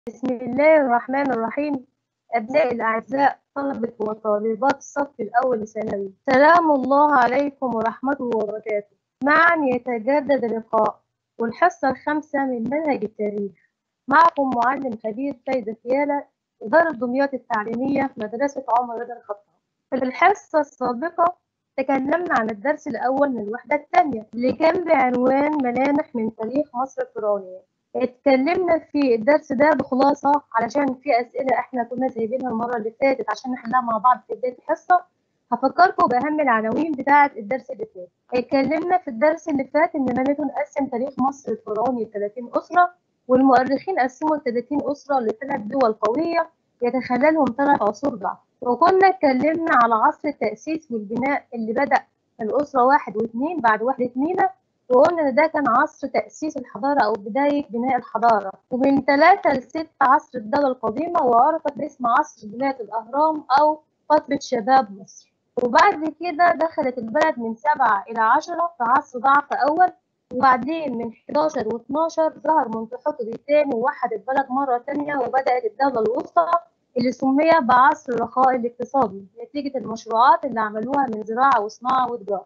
بسم الله الرحمن الرحيم أبنائي الأعزاء طلبة وطالبات الصف الأول ثانوي سلام الله عليكم ورحمته وبركاته معا يتجدد اللقاء والحصة الخامسة من منهج التاريخ معكم معلم خبير سيد فيالة إدارة دمياط التعليمية مدرسة عمر رضا الخطاب في الحصة السابقة تكلمنا عن الدرس الأول من الوحدة الثانية اللي كان بعنوان ملامح من تاريخ مصر الفرعونية اتكلمنا في الدرس ده بخلاصة علشان في أسئلة احنا كنا سايبينها المرة اللي فاتت عشان نحلها مع بعض في بداية الحصة هفكركم بأهم العناوين بتاعة الدرس اللي فات اتكلمنا في الدرس اللي فات إن مانيتون قسم تاريخ مصر الفرعوني ل 30 أسرة والمؤرخين قسموا ال 30 أسرة لثلاث دول قوية يتخللهم ثلاث عصور ضعف وكنا اتكلمنا على عصر التأسيس والبناء اللي بدأ الأسرة واحد واثنين بعد وحدة مينا وقلنا إن ده كان عصر تأسيس الحضارة أو بداية بناء الحضارة ومن ثلاثة لستة عصر الدولة القديمة وعرفت باسم عصر بناء الأهرام أو فترة شباب مصر وبعد كده دخلت البلد من سبعة إلى عشرة في عصر ضعف أول وبعدين من 11 و12 ظهر منتحوتب الثاني ووحد البلد مرة تانية وبدأت الدولة الوسطى اللي سمي بعصر الرخاء الاقتصادي نتيجة المشروعات اللي عملوها من زراعة وصناعة وتجارة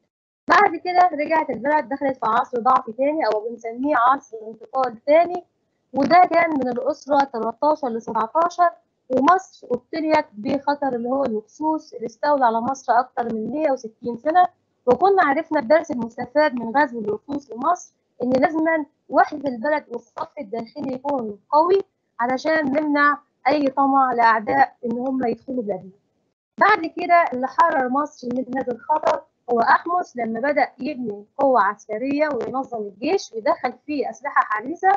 بعد كده رجعت البلد دخلت في عصر ضعف تاني أو بنسميه عصر انتقال تاني وده كان من الأسرة 13 ل 17 ومصر ابتليت بخطر اللي هو الهكسوس اللي استولى على مصر أكتر من 160 سنة وكنا عرفنا الدرس المستفاد من غزو الهكسوس لمصر إن لازما وحدة البلد والصف الداخلي يكون قوي علشان نمنع أي طمع لأعداء إن هم يدخلوا بلادنا. بعد كده اللي حرر مصر من هذا الخطر هو أحمس لما بدأ يبني قوة عسكرية وينظم الجيش ودخل فيه أسلحة حديثة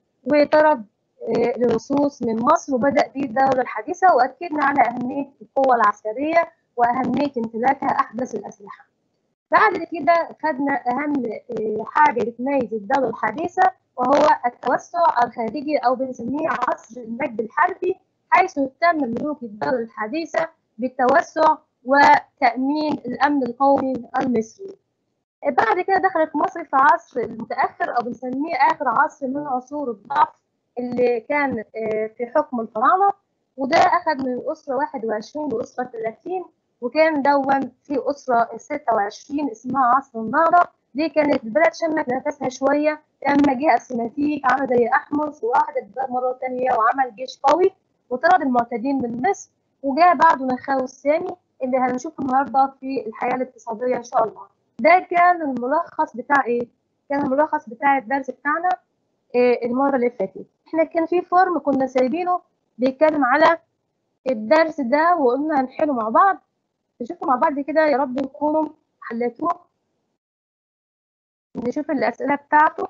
وطرد الهكسوس من مصر وبدأ بيه الدولة الحديثة وأكدنا على أهمية القوة العسكرية وأهمية امتلاكها أحدث الأسلحة. بعد كده خدنا أهم حاجة بتميز الدولة الحديثة وهو التوسع الخارجي أو بنسميه عصر المجد الحربي حيث اهتم ملوك الدولة الحديثة بالتوسع وتأمين الأمن القومي المصري. بعد كده دخلت مصر في عصر المتأخر أو بنسميه آخر عصر من عصور الضعف اللي كان في حكم الفراعنة وده أخذ من الأسرة 21 لأسرة 30 وكان دون في أسرة 26 اسمها عصر النهضة دي كانت البلد شمت نفسها شوية لما جه السماتيك عمل زي أحمس وأحد البلاد مرة تانية وعمل جيش قوي وطرد المعتدين من مصر وجاء بعده نخاو الثاني اللي هنشوفه النهارده في الحياة الاقتصادية إن شاء الله. ده كان الملخص بتاع إيه؟ كان الملخص بتاع الدرس بتاعنا إيه المرة اللي فاتت. إحنا كان في فورم كنا سايبينه بيتكلم على الدرس ده وقلنا هنحله مع بعض. نشوفه مع بعض كده يا رب نكونوا حليتوه. نشوف الأسئلة بتاعته.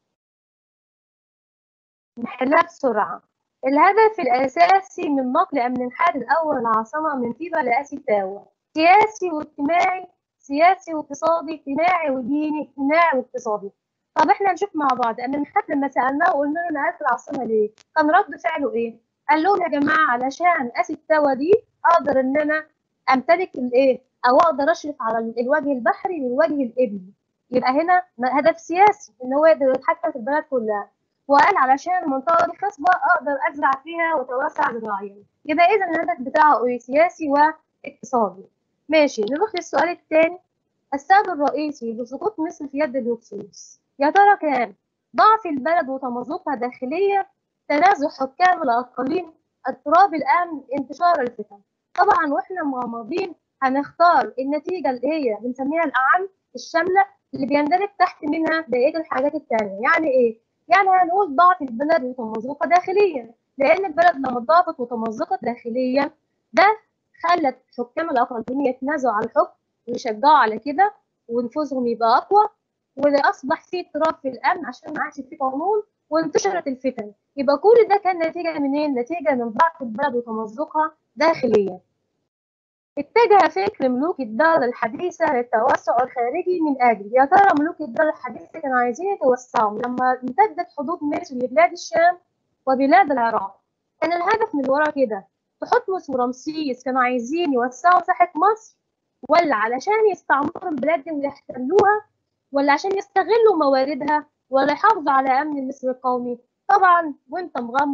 نحلها بسرعة. الهدف الأساسي من نقل أمن الحاد الأول العاصمة من طيبة لأسيتاوا سياسي واجتماعي سياسي واقتصادي اجتماعي وديني اجتماعي واقتصادي طب احنا نشوف مع بعض أمن الحاد لما سألناه وقلنا له نقلت العاصمة ليه؟ كان رد فعله إيه؟ قال لهم يا جماعة علشان أسيتاوا دي أقدر إن أنا أمتلك الإيه؟ أو أقدر أشرف على الوجه البحري والوجه الإبلي يبقى هنا هدف سياسي إن هو يقدر يتحكم في البلد كلها وقال علشان المنطقة دي خصبة أقدر أزرع فيها وأتوسع زراعيا يبقى إذا الهدف بتاعه إيه سياسي واقتصادي ماشي نروح للسؤال الثاني السبب الرئيسي لسقوط مصر في يد الهكسوس يا ترى كان ضعف البلد وتمزقها داخليا تنازع حكام الأقاليم اضطراب الأمن انتشار الفتن طبعا واحنا مغمضين هنختار النتيجة اللي هي بنسميها الأعم الشاملة اللي بيندرج تحت منها بقية الحاجات التانية يعني إيه؟ يعني هنقول ضعف البلد وتمزقها داخليا لأن البلد لما ضعفت وتمزقت داخليا ده خلت حكام الأقاليم يتنازلوا على الحكم ويشجعوا على كده ونفوذهم يبقى أقوى وأصبح في اضطراب في الأمن عشان ما عادش في قانون وانتشرت الفتن يبقى كل ده كان نتيجة منين؟ نتيجة من ضعف البلد وتمزقها داخليا اتجه فكر ملوك الدولة الحديثة للتوسع الخارجي من أجل يا ترى ملوك الدولة الحديثة كانوا عايزين يتوسعوا لما امتدت حدود مصر لبلاد الشام وبلاد العراق كان الهدف من ورا كده تحتمس ورمسيس كانوا عايزين يوسعوا مساحة مصر ولا علشان يستعمروا البلاد دي ويحتلوها ولا عشان يستغلوا مواردها ولا يحافظوا على أمن مصر القومي طبعا وانت مغمض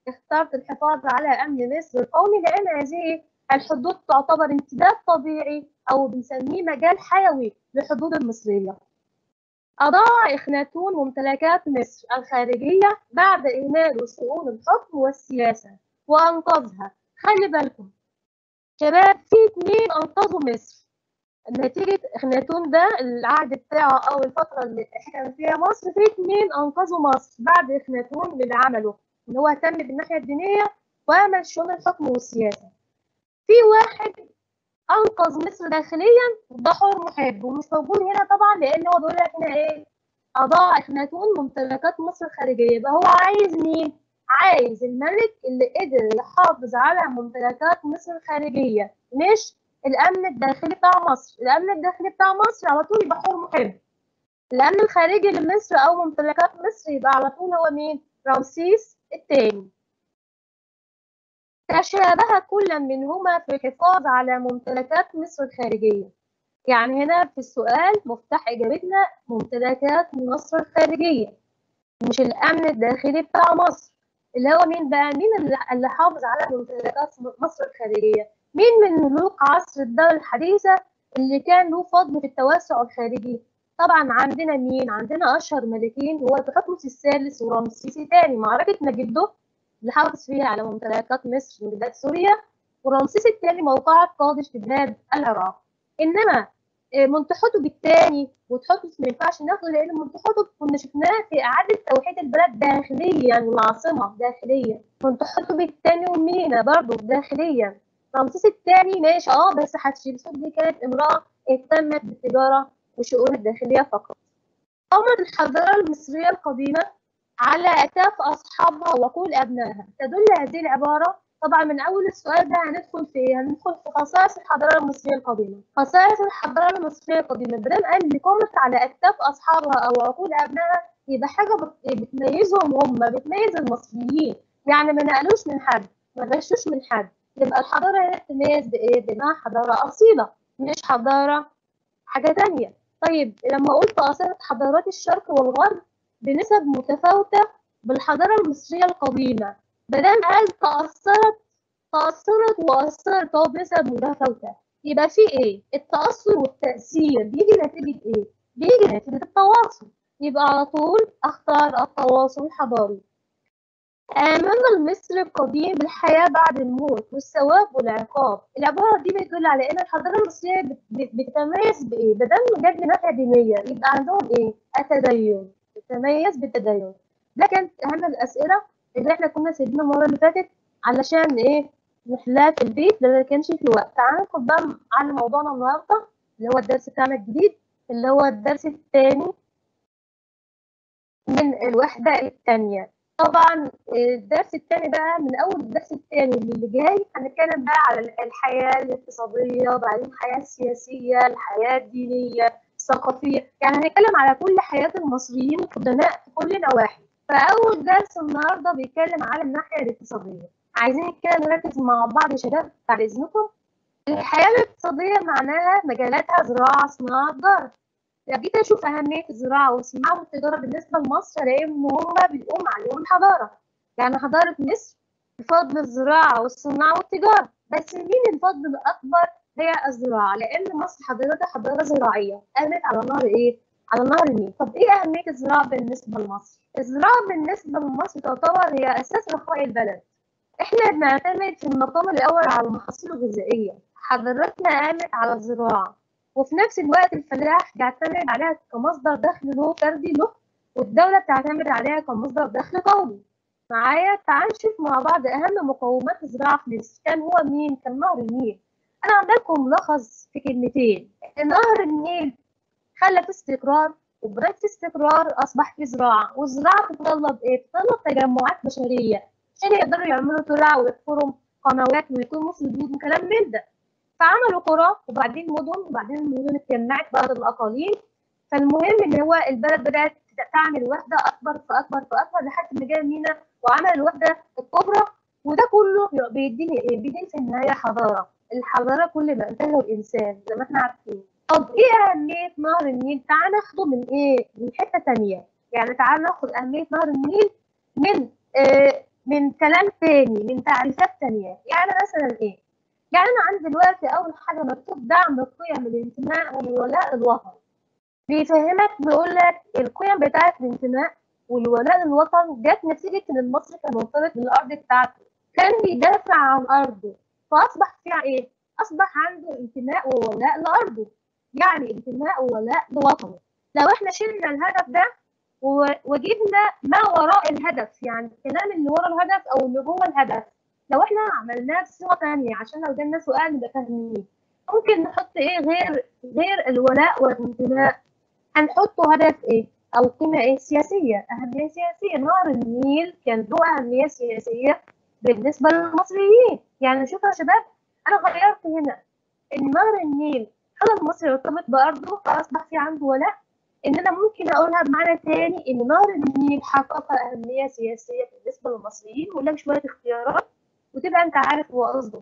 اخترت الحفاظ على أمن مصر القومي لأن هذه الحدود تعتبر امتداد طبيعي أو بنسميه مجال حيوي للحدود المصرية. أضاع إخناتون ممتلكات مصر الخارجية بعد إهمال شؤون الحكم والسياسة وأنقذها. خلي بالكم شباب في اتنين أنقذوا مصر. نتيجة إخناتون ده العهد بتاعه أو الفترة اللي حكم فيها مصر في اتنين أنقذوا مصر بعد إخناتون من اللي عمله إن هو اهتم بالناحية الدينية وأهمل شؤون الحكم والسياسة. في واحد انقذ مصر داخليا ده حر محب ومش موجود هنا طبعا لان هو بيقول لك هنا ايه اضاع اخناتون ممتلكات مصر الخارجيه يبقى هو عايز مين عايز الملك اللي قدر يحافظ على ممتلكات مصر الخارجيه مش الامن الداخلي بتاع مصر الامن الداخلي بتاع مصر على طول يبقى حر محب الامن الخارجي لمصر او ممتلكات مصر يبقى على طول هو مين رمسيس الثاني تشابه كل منهما في الحفاظ على ممتلكات مصر الخارجية يعني هنا في السؤال مفتاح إجابتنا ممتلكات مصر الخارجية مش الأمن الداخلي بتاع مصر اللي هو مين بقى مين اللي حافظ على ممتلكات مصر الخارجية مين من ملوك عصر الدولة الحديثة اللي كان له فضل في التوسع الخارجي طبعا عندنا مين عندنا أشهر ملكين هو تحتمس الثالث ورمسيس الثاني معركة مجده اللي حافظ فيها على ممتلكات مصر من بلاد سوريا ورمسيس الثاني موقعة قادش في بلاد العراق إنما منتحتب الثاني وتحتمس ما ينفعش ناخده لأن منتحتب كنا شفناه في إعادة توحيد البلد داخليا والعاصمة داخليا منتحتب الثاني ومينا برضه داخليا رمسيس الثاني ماشي اه بس حتشبسوت دي كانت امرأة اهتمت بالتجارة والشؤون الداخلية فقط. قامت الحضارة المصرية القديمة على أكتاف أصحابها وعقول أبنائها تدل هذه العبارة طبعا من أول السؤال ده هندخل في هندخل في خصائص الحضارة المصرية القديمة خصائص الحضارة المصرية القديمة بدل قال اللي قامت على أكتاف أصحابها أو عقول أبنائها يبقى حاجة بتميزهم هم بتميز المصريين يعني ما نقلوش من حد ما غشوش من حد يبقى الحضارة هنا تتميز بإيه؟ بإنها حضارة أصيلة مش حضارة حاجة تانية طيب لما قلت أصلت حضارات الشرق والغرب بنسب متفاوتة بالحضارة المصرية القديمة مادام قال تأثرت تأثرت وأثرت بنسب متفاوتة يبقى في إيه؟ التأثر والتأثير بيجي نتيجة إيه؟ بيجي نتيجة التواصل يبقى على طول أختار التواصل الحضاري آمن المصري القديم بالحياة بعد الموت والثواب والعقاب العبارة دي بتدل على إن الحضارة المصرية بتتميز بإيه؟ بدل جد ناحية دينية يبقى عندهم إيه؟ التدين تتميز بالتدين ده كانت أهم الأسئلة اللي إحنا كنا سايبينها المرة اللي فاتت علشان إيه؟ نحلها في البيت لأن كانش في وقت تعالى ندخل بقى على موضوعنا النهاردة اللي هو الدرس بتاعنا الجديد اللي هو الدرس الثاني من الوحدة الثانية طبعا الدرس الثاني بقى من اول الدرس الثاني اللي جاي هنتكلم بقى على الحياه الاقتصاديه وبعدين الحياه السياسيه الحياه الدينيه الثقافيه يعني هنتكلم على كل حياه المصريين القدماء في كل نواحي فاول درس النهارده بيتكلم على الناحيه الاقتصاديه عايزين كده نركز مع بعض يا شباب بعد اذنكم الحياه الاقتصاديه معناها مجالاتها زراعه صناعه تجاره لو جيت اشوف اهميه الزراعه والصناعه والتجاره بالنسبه لمصر الاقي ان هم بيقوم عليهم الحضاره يعني حضاره مصر بفضل الزراعه والصناعه والتجاره بس مين الفضل الاكبر هي الزراعه لان مصر حضرتها حضاره زراعيه قامت على نهر ايه على نهر النيل طب ايه اهميه الزراعه بالنسبه لمصر الزراعه بالنسبه لمصر تعتبر هي اساس رخاء البلد احنا بنعتمد في المقام الاول على المحاصيل الغذائيه حضرتنا قامت على الزراعه وفي نفس الوقت الفلاح بيعتمد عليها كمصدر دخل له فردي له والدولة بتعتمد عليها كمصدر دخل قومي معايا تعال نشوف مع بعض أهم مقومات الزراعة في مصر كان هو مين؟ كان نهر النيل أنا عندكم ملخص في كلمتين نهر النيل خلى في استقرار وبرد في استقرار أصبح في زراعة والزراعة تتطلب إيه؟ تتطلب تجمعات بشرية عشان يقدروا يعملوا ترع ويحفروا قنوات ويكونوا سدود وكلام من ده فعملوا قرى وبعدين مدن وبعدين المدن اتجمعت بعض الاقاليم فالمهم ان هو البلد بدات تعمل وحده اكبر فاكبر فاكبر لحد ما جاء مينا وعمل الوحده الكبرى وده كله بيديني ايه؟ بيديني في النهايه حضاره الحضاره كل ما انتهى الانسان زي ما احنا عارفين طب ايه اهميه نهر النيل؟ تعال ناخده من ايه؟ من حته ثانيه يعني تعال ناخد اهميه نهر النيل من آه من كلام تاني من تعريفات تانية يعني مثلا ايه يعني انا عندي دلوقتي اول حاجه مكتوب دعم قيم الانتماء والولاء للوطن بيفهمك بيقول لك القيم بتاعه الانتماء والولاء للوطن جت نتيجه ان المصري كان مرتبط بالارض بتاعته كان بيدافع عن ارضه فاصبح فيها ايه اصبح عنده انتماء وولاء لارضه يعني انتماء وولاء لوطنه لو احنا شلنا الهدف ده وجبنا ما وراء الهدف يعني الكلام اللي ورا الهدف او اللي جوه الهدف لو احنا عملناه بصيغه ثانيه عشان لو جالنا سؤال نبقى فاهمين ممكن نحط ايه غير غير الولاء والانتماء هنحطه هدف ايه او قيمه ايه سياسيه اهميه سياسيه نهر النيل كان له اهميه سياسيه بالنسبه للمصريين يعني شوفوا يا شباب انا غيرت هنا ان نهر النيل خلى المصري يرتبط بارضه فاصبح في عنده ولاء ان انا ممكن اقولها بمعنى تاني ان نهر النيل حقق اهميه سياسيه بالنسبه للمصريين ويقول لك شويه اختيارات وتبقى انت عارف هو قصده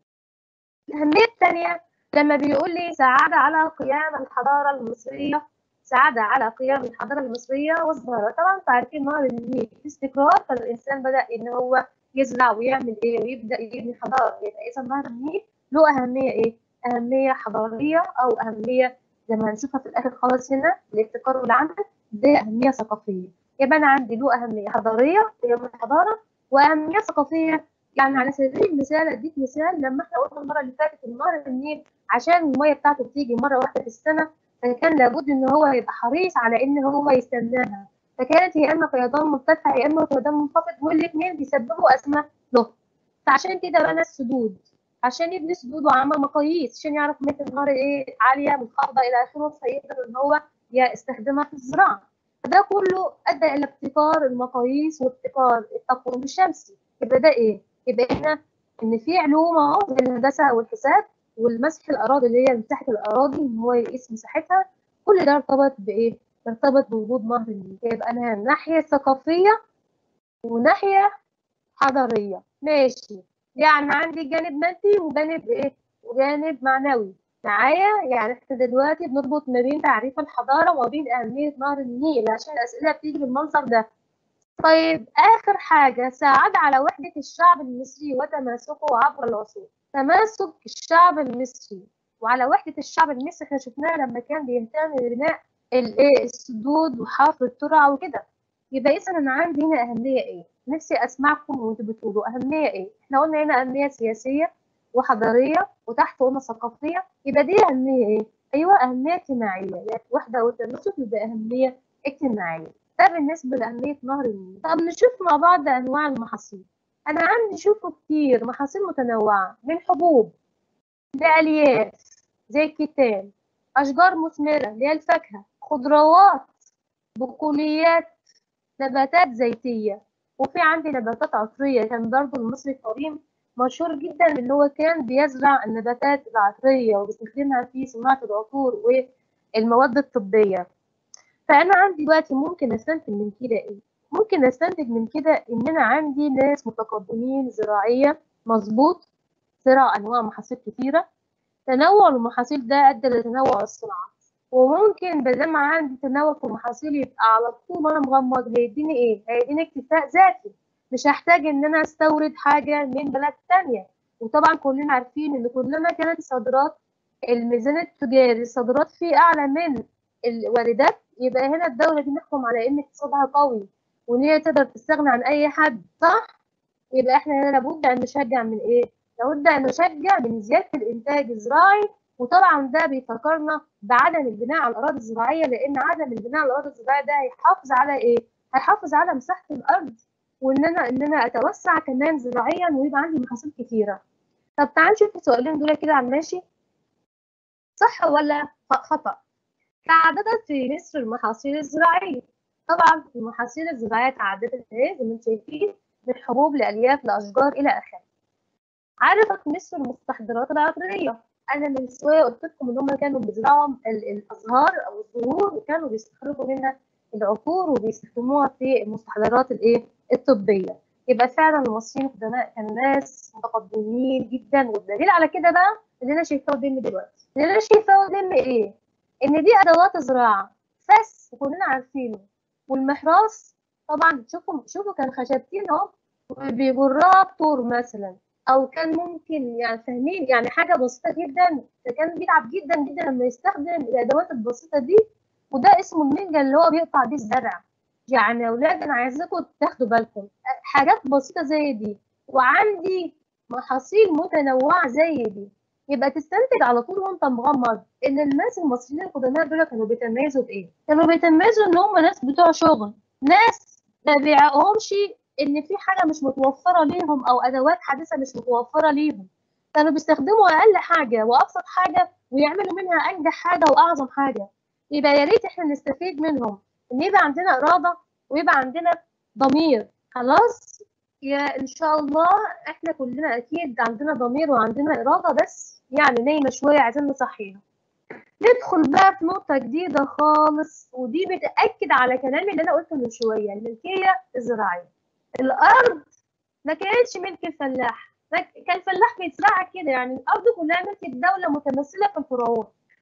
الاهميه الثانيه لما بيقول لي ساعد على قيام الحضاره المصريه ساعد على قيام الحضاره المصريه وازدهارها طبعا انتوا عارفين نهر النيل في استقرار فالانسان بدا ان هو يزرع ويعمل ايه ويبدا يبني حضاره يبقى اذا نهر النيل له اهميه ايه اهميه حضاريه او اهميه زي ما هنشوفها في الاخر خالص هنا الابتكار والعمل ده اهميه ثقافيه يبقى انا عندي له اهميه حضاريه قيام الحضاره واهميه ثقافيه يعني على سبيل المثال اديك مثال لما احنا قلنا المره اللي فاتت ان نهر النيل عشان الميه بتاعته بتيجي مره واحده في السنه فكان لابد ان هو يبقى حريص على ان هو يستناها فكانت يا اما فيضان مرتفع يا اما فيضان منخفض والاثنين بيسببوا ازمه له فعشان كده بنى السدود عشان يبني سدود وعمل مقاييس عشان يعرف متى النهر ايه عاليه منخفضه الى اخره فيقدر ان هو يستخدمها في الزراعه ده كله ادى الى ابتكار المقاييس وابتكار التقويم الشمسي يبقى ده ايه؟ يبقى هنا ان في علوم اهو زي الهندسه والحساب والمسح الاراضي اللي هي مساحه الاراضي ان هو يقيس مساحتها كل ده ارتبط بايه؟ ارتبط بوجود نهر النيل يبقى انا ناحيه ثقافيه وناحيه حضاريه ماشي يعني عندي جانب مادي وجانب ايه؟ وجانب معنوي معايا يعني احنا دلوقتي بنربط ما بين تعريف الحضاره وما بين اهميه نهر النيل عشان الاسئله بتيجي بالمنظر ده طيب آخر حاجة ساعد على وحدة الشعب المصري وتماسكه عبر العصور تماسك الشعب المصري وعلى وحدة الشعب المصري احنا شفناها لما كان بيهتم ببناء الايه السدود وحفر الترع وكده يبقى إذا أنا عندي هنا أهمية إيه؟ نفسي أسمعكم وأنتوا بتقولوا أهمية إيه؟ احنا قلنا هنا أهمية سياسية وحضارية وتحت قلنا ثقافية يبقى دي أهمية إيه؟ أيوه أهمية اجتماعية يعني وحدة والتماسك يبقى أهمية اجتماعية ده بالنسبة لأهمية نهر النيل طب نشوف مع بعض أنواع المحاصيل أنا عندي شوفوا كتير محاصيل متنوعة من حبوب لألياف زي الكتان أشجار مثمرة اللي هي الفاكهة خضروات بقوليات نباتات زيتية وفي عندي نباتات عطرية كان برضه المصري القديم مشهور جدا اللي هو كان بيزرع النباتات العطرية وبيستخدمها في صناعة العطور والمواد الطبية فانا عندي دلوقتي ممكن استنتج من كده ايه ممكن استنتج من كده ان انا عندي ناس متقدمين زراعيا مظبوط زرع انواع محاصيل كتيره تنوع المحاصيل ده ادى لتنوع الصناعات وممكن بدل ما عندي تنوع في المحاصيل يبقى على طول وانا مغمض هيديني ايه هيديني اكتفاء ذاتي مش هحتاج ان انا استورد حاجه من بلد تانية وطبعا كلنا عارفين ان كلما كانت الصادرات الميزان التجاري الصادرات فيه اعلى من الواردات يبقى هنا الدولة دي نحكم على إن اقتصادها قوي وإن هي تقدر تستغنى عن أي حد صح؟ يبقى إحنا هنا لابد أن نشجع من إيه؟ لابد أن نشجع من زيادة الإنتاج الزراعي وطبعا ده بيفكرنا بعدم البناء على الأراضي الزراعية لأن عدم البناء على الأراضي الزراعية ده هيحافظ على إيه؟ هيحافظ على مساحة الأرض وإن أنا إن أنا أتوسع كمان زراعيا ويبقى عندي محاصيل كتيرة. طب تعال نشوف السؤالين دول كده على الماشي صح ولا خطأ؟ تعددت في مصر المحاصيل الزراعية طبعا المحاصيل الزراعية تعددت اهي زي ما انتم شايفين من حبوب لألياف لأشجار إلى آخره عرفت مصر المستحضرات العطرية أنا من شوية قلت لكم إن هم كانوا بيزرعوا الأزهار أو الزهور وكانوا بيستخرجوا منها العطور وبيستخدموها في المستحضرات الإيه الطبية يبقى فعلا المصريين القدماء كانوا ناس متقدمين جدا والدليل على كده بقى اللي أنا شايفاه قدامي دلوقتي اللي أنا شايفاه قدامي إيه؟ ان دي ادوات زراعه فس كلنا عارفينه والمحراث طبعا شوفوا شوفوا كان خشبتين اهو وبيجرها بطور مثلا او كان ممكن يعني فاهمين يعني حاجه بسيطه جدا فكان بيتعب جدا جدا لما يستخدم الادوات البسيطه دي وده اسمه المنجل اللي هو بيقطع بيه الزرع يعني يا اولاد انا عايزاكم تاخدوا بالكم حاجات بسيطه زي دي وعندي محاصيل متنوعه زي دي يبقى تستنتج على طول وانت مغمض ان الناس المصريين القدماء دول كانوا بيتميزوا بايه؟ كانوا بيتميزوا ان هم ناس بتوع شغل ناس ما بيعقهمش ان في حاجه مش متوفره ليهم او ادوات حديثه مش متوفره ليهم كانوا بيستخدموا اقل حاجه وابسط حاجه ويعملوا منها انجح حاجه واعظم حاجه يبقى يا ريت احنا نستفيد منهم ان يبقى عندنا اراده ويبقى عندنا ضمير خلاص يا ان شاء الله احنا كلنا اكيد عندنا ضمير وعندنا اراده بس يعني نايمه شويه عايزين نصحيها ندخل بقى في نقطه جديده خالص ودي بتاكد على كلامي اللي انا قلته من شويه الملكيه الزراعيه الارض ما كانتش ملك الفلاح كان الفلاح بيزرعها كده يعني الارض كلها ملك الدوله متمثله في الفرعون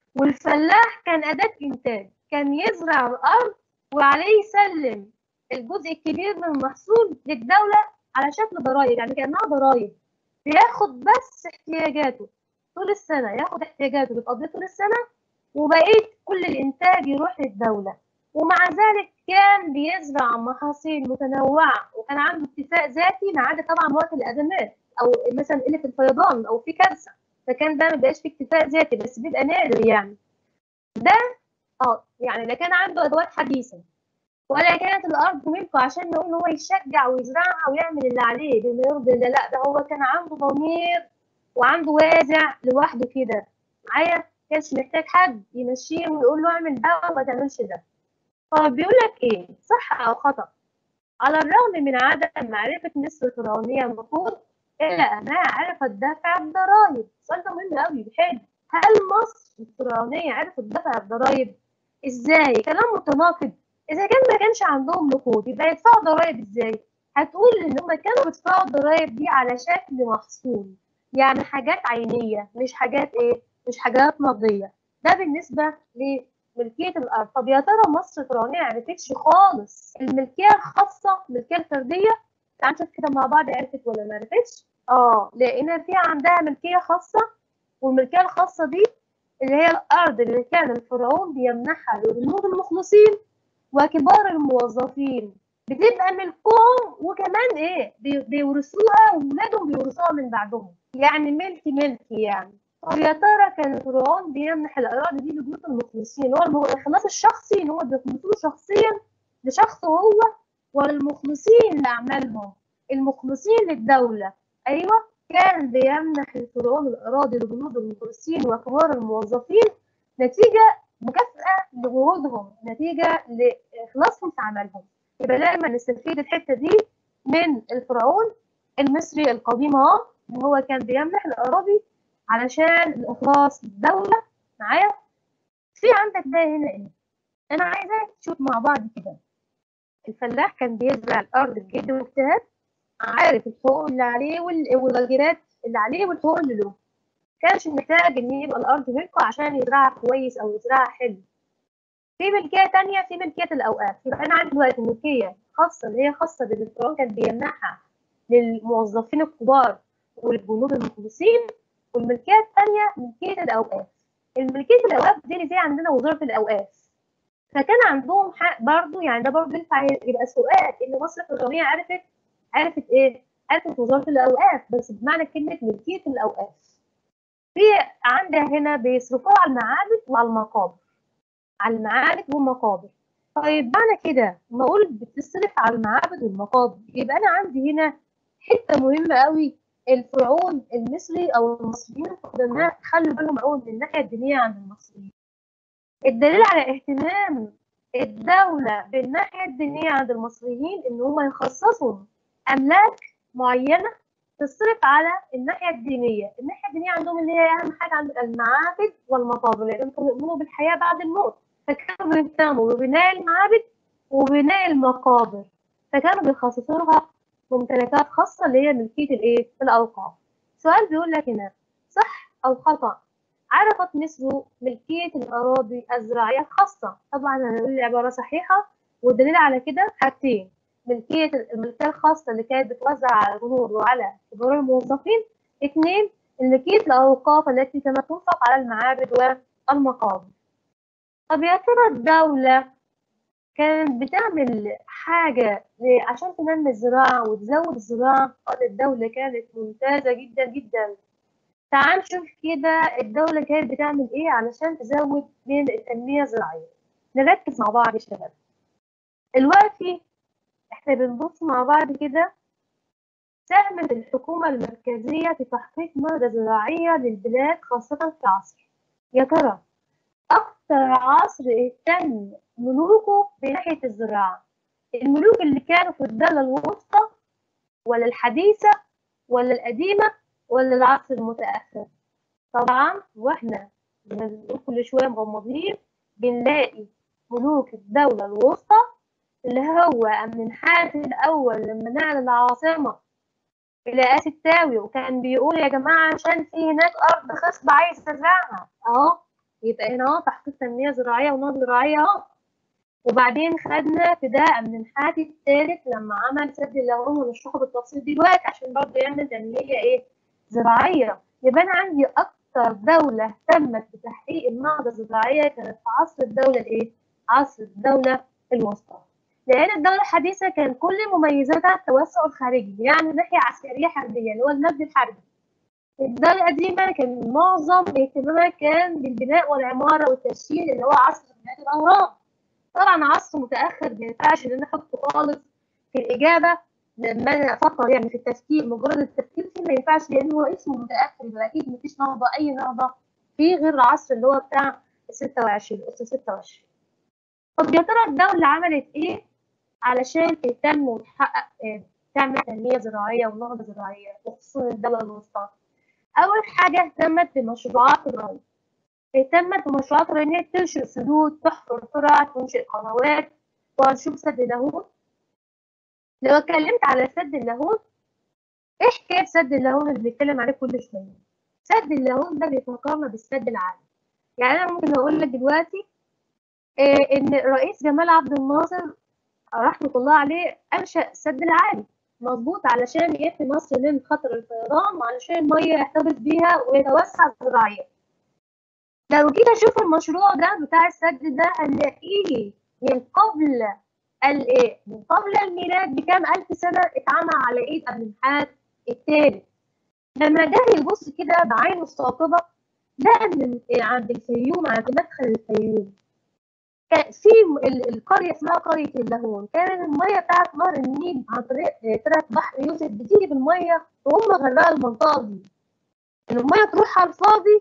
والفلاح كان اداه انتاج كان يزرع الارض وعليه يسلم الجزء الكبير من المحصول للدوله على شكل ضرائب يعني كانها ضرائب بياخد بس احتياجاته طول السنه ياخد احتياجاته بتقضيه طول السنه وبقيه كل الانتاج يروح للدوله ومع ذلك كان بيزرع محاصيل متنوعة وكان عنده اكتفاء ذاتي ما عدا طبعا وقت الأزمات أو مثلا قلة الفيضان أو في كارثة فكان ده ما بقاش في اكتفاء ذاتي بس بيبقى نادر يعني ده اه يعني لا كان عنده أدوات حديثة ولا كانت الأرض ملكه عشان نقول هو يشجع ويزرعها ويعمل اللي عليه بما يرضي الله لا ده هو كان عنده ضمير وعنده وازع لوحده كده معايا كانش محتاج حد يمشيه ويقول له اعمل ده وما تعملش ده طب بيقول لك ايه صح او خطا على الرغم من عدم معرفة مصر الفرعونية المفروض إلا أنها عرفت دفع الضرائب السؤال ده مهم أوي بحب هل مصر الفرعونية عرفت دفع الضرائب؟ إزاي؟ كلام متناقض إذا كان ما كانش عندهم نقود يبقى يدفعوا ضرائب إزاي؟ هتقول إن هم كانوا بيدفعوا الضرائب دي على شكل محصول يعني حاجات عينية مش حاجات إيه؟ مش حاجات نقدية ده بالنسبة ملكية الأرض طب يا ترى مصر الفرعونية عرفتش خالص الملكية الخاصة الملكية الفردية تعال نشوف كده مع بعض عرفت ولا ما عرفتش اه لقينا في عندها ملكية خاصة والملكية الخاصة دي اللي هي الأرض اللي كان الفرعون بيمنحها للجنود المخلصين وكبار الموظفين بتبقى ملكهم وكمان ايه بيورثوها وولادهم بيورثوها من بعدهم يعني ملك ملك يعني طب يا ترى كان الفرعون بيمنح الأراضي دي لجنود المخلصين هو الإخلاص الشخصي إن هو بيخلصوه شخصيا لشخصه هو ولا المخلصين لأعمالهم المخلصين للدولة أيوة كان بيمنح الفرعون الأراضي لجنود المخلصين وكبار الموظفين نتيجة مكافأة لجهودهم نتيجة لإخلاصهم في عملهم يبقى دايما نستفيد الحتة دي من الفرعون المصري القديم اهو ان هو كان بيمنح الأراضي علشان الإخلاص للدولة معايا في عندك ده هنا إيه أنا عايزاك تشوف مع بعض كده الفلاح كان بيزرع الأرض بجد واجتهاد عارف الحقوق اللي عليه والواجبات اللي عليه والحقوق اللي له كانش محتاج إن يبقى الأرض ملكه عشان يزرعها كويس أو يزرعها حلو في ملكية تانية في ملكية الأوقاف يبقى أنا عندي دلوقتي ملكية خاصة اللي هي خاصة بالفرعون كان بيمنحها للموظفين الكبار والجنود المخلصين والملكية الثانية ملكية الأوقاف الملكية الأوقاف دي اللي زي عندنا وزارة الأوقاف فكان عندهم حق برضه يعني ده برضه ينفع يبقى سؤال إن مصر الفرعونية عرفت عرفت إيه؟ عرفت وزارة الأوقاف بس بمعنى كلمة ملكية الأوقاف في عندها هنا بيصرفوها على المعابد وعلى المقابر على المعابد والمقابر طيب معنى كده ما أقول بتصرف على المعابد والمقابر يبقى أنا عندي هنا حتة مهمة قوي الفرعون المصري او المصريين القدماء خلوا بالهم قوي من الناحيه الدينيه عند المصريين الدليل على اهتمام الدولة بالناحية الدينية عند المصريين إن هم يخصصوا أملاك معينة تصرف على الناحية الدينية، الناحية الدينية عندهم اللي هي أهم حاجة عند المعابد والمقابر لأنهم كانوا يؤمنوا بالحياة بعد الموت، فكانوا بيهتموا ببناء المعابد وبناء المقابر، فكانوا بيخصصوا لها ممتلكات خاصة اللي هي ملكية الإيه؟ الأوقاف. سؤال بيقول لك هنا صح أو خطأ؟ عرفت مصر ملكية الأراضي الزراعية الخاصة طبعا هنقول العبارة صحيحة والدليل على كده حاجتين ملكية الملكية الخاصة اللي كانت بتوزع على الجنود وعلى كبار الموظفين اثنين ملكية الأوقاف التي كانت تنفق على المعابد والمقابر طب يا ترى الدولة كانت بتعمل حاجة عشان تنمي الزراعة وتزود الزراعة الدولة كانت ممتازة جدا جدا تعال نشوف كده الدولة كانت بتعمل ايه علشان تزود من التنمية الزراعية نركز مع بعض يا شباب دلوقتي احنا بنبص مع بعض كده ساهمت الحكومة المركزية في تحقيق نهضة زراعية للبلاد خاصة في عصر يا ترى أكتر عصر اهتم ملوكه بناحية الزراعة الملوك اللي كانوا في الدولة الوسطى ولا الحديثة ولا القديمة ولا العصر المتأخر طبعا واحنا بنقول كل شوية مغمضين بنلاقي ملوك الدولة الوسطى اللي هو أمنحات الأول لما نقل العاصمة إلى آسي التاوي وكان بيقول يا جماعة عشان في هناك أرض خصبة عايز أزرعها أهو يبقى هنا أهو تحقيق تنمية زراعية ونهضة زراعية أهو وبعدين خدنا فداء من حاتي الثالث لما عمل سد اللاهون ونشرحه بالتفصيل دلوقتي عشان برضه يعمل تنمية إيه زراعية يبقى أنا عندي أكتر دولة اهتمت بتحقيق النهضة الزراعية كانت في عصر الدولة الإيه؟ عصر الدولة الوسطى لأن الدولة الحديثة كان كل مميزاتها التوسع الخارجي يعني ناحية عسكرية حربية اللي هو المجد الحربي الدولة القديمة كان معظم اهتمامها كان بالبناء والعمارة والتشييد اللي هو عصر بناء الأهرام طبعا عصر متأخر ما ينفعش إن أنا أحطه خالص في الإجابة لما أنا أفكر يعني في التفكير مجرد التفكير فيه ما ينفعش لأن هو اسمه متأخر يبقى أكيد مفيش نهضة أي نهضة فيه غير العصر اللي هو بتاع الستة وعشرين أسرة ستة وعشرين طب يا ترى الدولة عملت إيه علشان تهتم وتحقق تعمل تنمية زراعية ونهضة زراعية وخصوصا الدولة الوسطى أول حاجة اهتمت بمشروعات الري اهتمت بمشروعات الري إن هي تنشئ سدود تحفر ترع تنشئ قنوات وهنشوف سد اللاهون لو اتكلمت على سد اللاهون ايه حكاية سد اللاهون اللي بنتكلم عليه كل شوية سد اللاهون ده بيفكرنا بالسد العالي يعني أنا ممكن أقول لك دلوقتي إيه إن الرئيس جمال عبد الناصر رحمة الله عليه أنشأ السد العالي مظبوط علشان يحمي مصر من خطر الفيضان وعلشان المية يحتفظ بيها ويتوسع زراعيا لو جيت أشوف المشروع ده بتاع السد ده هنلاقيه من قبل الايه من قبل الميلاد بكام ألف سنة اتعمل على إيد أمنحات التالت لما جه يبص كده بعينه الثاقبة لقى إن عند الفيوم عند مدخل الفيوم كان في القرية اسمها قرية اللاهون كان المية بتاعت نهر النيل عن طريق طريقة بحر يوسف بتيجي بالمية وهم غرقوا المنطقة دي المية تروح على الفاضي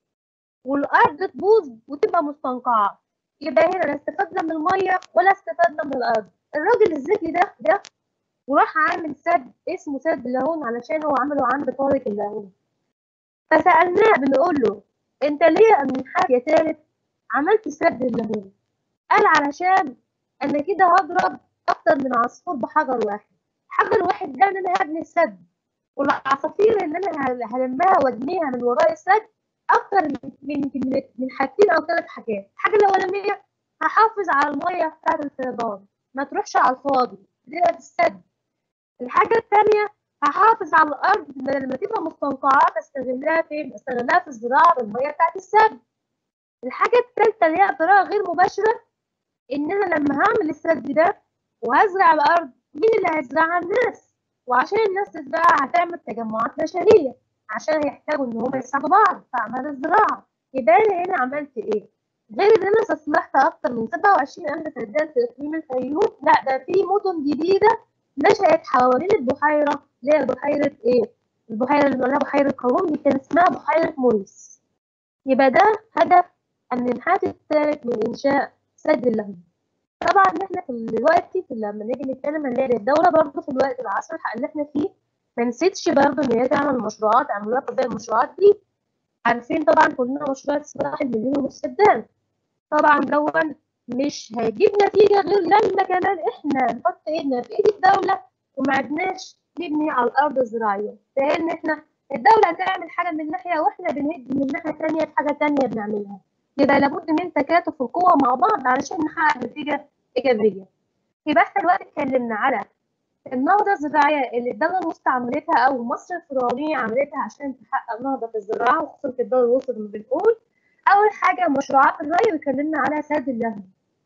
والأرض تبوظ وتبقى مستنقعة يبقى هنا لا استفدنا من المية ولا استفدنا من الأرض الراجل الذكي ده ده وراح عامل سد اسمه سد اللاهون علشان هو عمله عند قرية اللاهون فسألناه بنقول له انت ليه من حاجة تالت عملت سد اللاهون قال علشان انا كده هضرب اكتر من عصفور بحجر واحد حجر واحد ده ان انا هبني السد والعصافير اللي انا هلمها وادميها من وراء السد اكتر من من من حاجتين او ثلاث حاجات الحاجه الاولانيه هحافظ على الميه بتاعت الفيضان ما تروحش على الفاضي تبقى السد الحاجه الثانيه هحافظ على الارض لما تبقى مستنقعات استغلها فين استغلها في الزراعه بالميه بتاعت السد الحاجه الثالثه اللي هي بطريقه غير مباشره ان انا لما هعمل السد ده وهزرع الارض مين اللي هيزرعها الناس وعشان الناس تزرعها هتعمل تجمعات بشريه عشان هيحتاجوا ان هم يساعدوا بعض في اعمال الزراعه يبقى انا هنا عملت ايه غير ان انا استصلحت اكتر من 27 الف فدان في اقليم الفيوم لا ده في مدن جديده نشأت حوالين البحيره اللي هي بحيره ايه البحيره اللي بنقولها بحيره قارون دي كان اسمها بحيره موريس يبقى ده هدف النحات الثالث من انشاء سد اللهون طبعا احنا في الوقت في لما نيجي نتكلم هنلاقي الدوله برضه في الوقت العصر اللي احنا فيه ما نسيتش برضه ان هي تعمل مشروعات عملوها زي المشروعات دي عارفين طبعا كلنا مشروع اصلاح المليون والسدان طبعا دون مش هيجيب نتيجة غير لما كمان احنا نحط ايدنا في ايد الدولة وما عدناش نبني على الارض الزراعية لان احنا الدولة هتعمل حاجة من ناحية واحنا بنهد من ناحية تانية حاجة تانية بنعملها يبقى لابد من تكاتف القوة مع بعض علشان نحقق نتيجة إيجابية يبقى احنا دلوقتي اتكلمنا على النهضة الزراعية اللي الدولة الوسطى عملتها أو مصر الفرعونية عملتها عشان تحقق نهضة في الزراعة وخصوصا في الدولة الوسطى لما بنقول أول حاجة مشروعات الري واتكلمنا على سد النهر.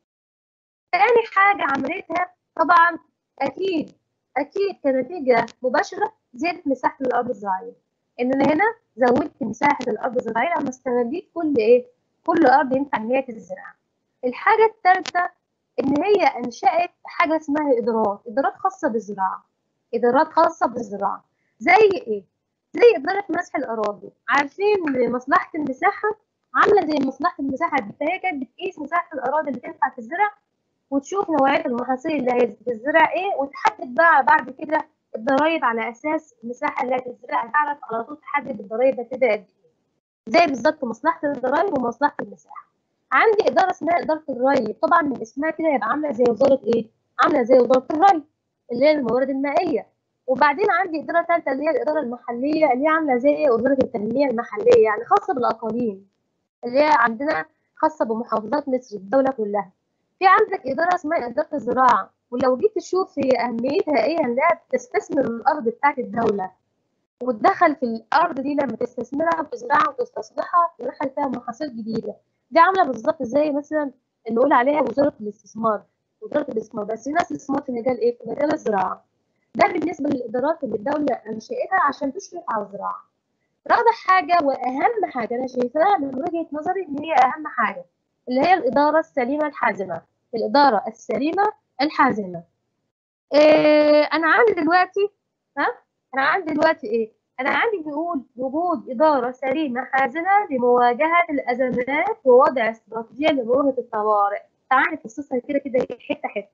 تاني حاجة عملتها طبعا أكيد أكيد كنتيجة مباشرة زيادة مساحة الأرض الزراعية. إن أنا هنا زودت مساحة الأرض الزراعية لما استغليت كل إيه؟ كل أرض ينفع إن هي تتزرع. الحاجة الثالثة إن هي أنشأت حاجة اسمها إدارات، إدارات خاصة بالزراعة. إدارات خاصة بالزراعة. زي إيه؟ زي إدارة مسح الأراضي. عارفين مصلحة المساحة عاملة زي مصلحة المساحة دي، فهي كانت بتقيس مساحة الأراضي اللي تنفع تتزرع وتشوف نوعية المحاصيل اللي هتتزرع إيه وتحدد بقى بعد كده الضرايب على أساس المساحة اللي هتتزرع تعرف على طول تحدد الضرايب هتبقى قد إيه. زي بالظبط مصلحة الضرايب ومصلحة المساحة. عندي إدارة اسمها إدارة الري، طبعا من اسمها كده يبقى عاملة زي وزارة إيه؟ عاملة زي وزارة الري اللي هي الموارد المائية. وبعدين عندي إدارة ثالثة اللي هي الإدارة المحلية اللي هي عاملة زي وزارة التنمية المحلية يعني خاصة بالأقاليم. اللي هي عندنا خاصة بمحافظات مصر الدولة كلها. في عندك إدارة اسمها إدارة الزراعة ولو جيت تشوف هي أهميتها إيه إنها تستثمر الأرض بتاعت الدولة وتدخل في الأرض دي لما تستثمرها وتزرعها وتستصلحها تدخل فيها محاصيل جديدة دي عاملة بالظبط زي مثلا نقول عليها وزارة الاستثمار وزارة الاستثمار بس هنا استثمار في مجال إيه؟ في مجال الزراعة ده بالنسبة للإدارات اللي الدولة أنشأتها عشان تشرف على الزراعة رابع حاجة وأهم حاجة أنا شايفاها من وجهة نظري إن هي أهم حاجة اللي هي الإدارة السليمة الحازمة الإدارة السليمة الحازمة إيه أنا عندي دلوقتي ها أنا عندي دلوقتي إيه أنا عندي بيقول وجود إدارة سليمة حازمة لمواجهة الأزمات ووضع استراتيجية لمواجهة الطوارئ تعالي نفصصها كده كده حتة حتة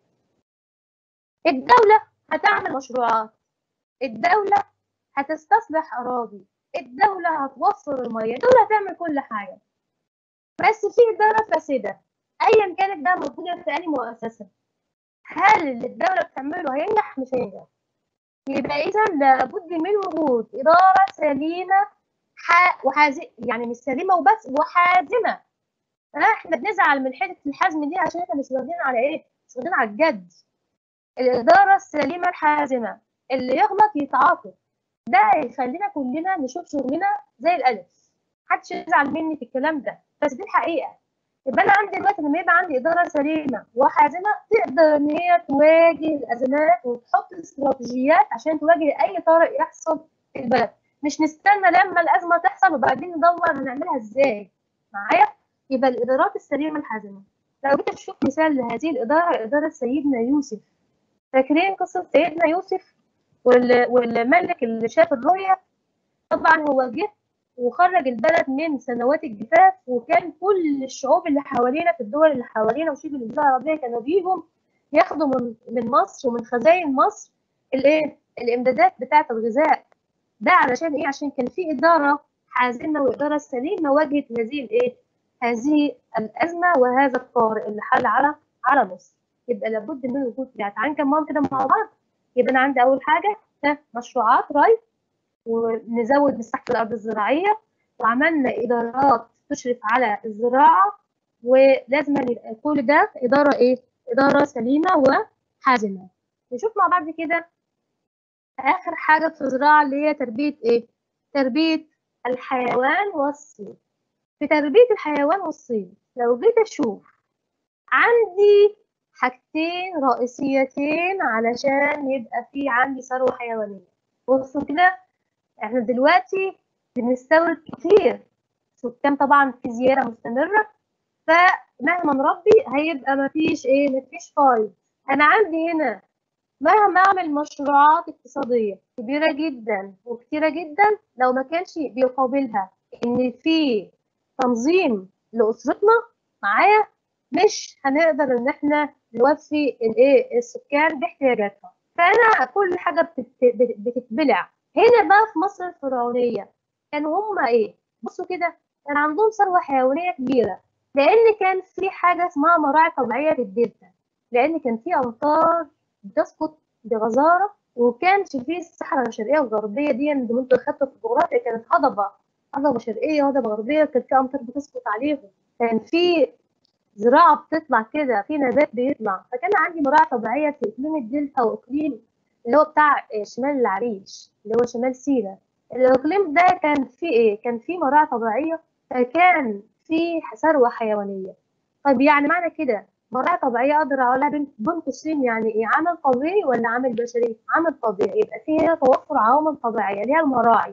الدولة هتعمل مشروعات الدولة هتستصلح أراضي الدولة هتوفر المية الدولة هتعمل كل حاجة بس في إدارة فاسدة أيا كانت ده موجودة في أي مؤسسة هل اللي الدولة بتعمله هينجح مش هينجح يبقى إذا لابد من وجود إدارة سليمة ح... وحاز... يعني مش سليمة وبس وحازمة احنا بنزعل من حتة الحزم دي عشان احنا مش واخدين على ايه؟ مش واخدين على الجد الإدارة السليمة الحازمة اللي يغلط يتعاقب ده يخلينا كلنا نشوف شغلنا زي الألف محدش يزعل مني في الكلام ده بس دي الحقيقة يبقى أنا عندي دلوقتي لما يبقى عندي إدارة سليمة وحازمة تقدر إن هي تواجه الأزمات وتحط استراتيجيات عشان تواجه أي طارئ يحصل في البلد مش نستنى لما الأزمة تحصل وبعدين ندور هنعملها إزاي معايا يبقى الإدارات السليمة الحازمة لو جيت أشوف مثال لهذه الإدارة إدارة سيدنا يوسف فاكرين قصة سيدنا يوسف والملك اللي شاف الرؤيا طبعا هو جه وخرج البلد من سنوات الجفاف وكان كل الشعوب اللي حوالينا في الدول اللي حوالينا وشبه الجزيرة العربية كانوا بيجوا ياخدوا من من مصر ومن خزائن مصر الايه الامدادات بتاعة الغذاء ده علشان ايه عشان كان في إدارة حازمة وإدارة سليمة واجهت هذه الايه هذه الأزمة وهذا الطارئ اللي حل على على مصر يبقى لابد من وجود يعني تعالى نكمل كده مع بعض يبقى انا عندي اول حاجه مشروعات ري ونزود مساحه الارض الزراعيه وعملنا ادارات تشرف على الزراعه ولازم يبقى كل ده اداره ايه اداره سليمه وحازمه نشوف مع بعض كده اخر حاجه في الزراعه اللي هي تربيه ايه تربيه الحيوان والصيد في تربيه الحيوان والصيد لو جيت اشوف عندي حاجتين رئيسيتين علشان يبقى في عندي ثروة حيوانية بصوا كده احنا دلوقتي بنستورد كتير سكان طبعا في زيادة مستمرة فمهما نربي هيبقى مفيش ايه مفيش فايض انا عندي هنا مهما اعمل مشروعات اقتصادية كبيرة جدا وكتيرة جدا لو ما كانش بيقابلها ان في تنظيم لأسرتنا معايا مش هنقدر ان احنا نوفي الايه السكان باحتياجاتهم فانا كل حاجه بتتبلع هنا بقى في مصر الفرعونيه كانوا هم ايه بصوا كده كان عندهم ثروه حيوانيه كبيره لان كان في حاجه اسمها مراعي طبيعيه في الدلتا لان كان في امطار بتسقط بغزاره وكانش في الصحراء الشرقيه والغربيه دي اللي انتوا خدتوا في الجغرافيا كانت هضبه هضبه شرقيه وهضبه غربيه كانت في امطار بتسقط عليهم كان في زراعة بتطلع كده في نبات بيطلع فكان عندي مراعي طبيعية في إقليم الدلتا وإقليم اللي هو بتاع آه، شمال العريش اللي هو شمال سيناء الإقليم ده كان فيه إيه؟ كان فيه مراعي طبيعية فكان فيه ثروة حيوانية طيب يعني معنى كده مراعي طبيعية أقدر أقولها بين بين قوسين يعني إيه عمل طبيعي ولا عمل بشري؟ عمل طبيعي يبقى فيه هنا توفر عوامل طبيعية اللي هي المراعي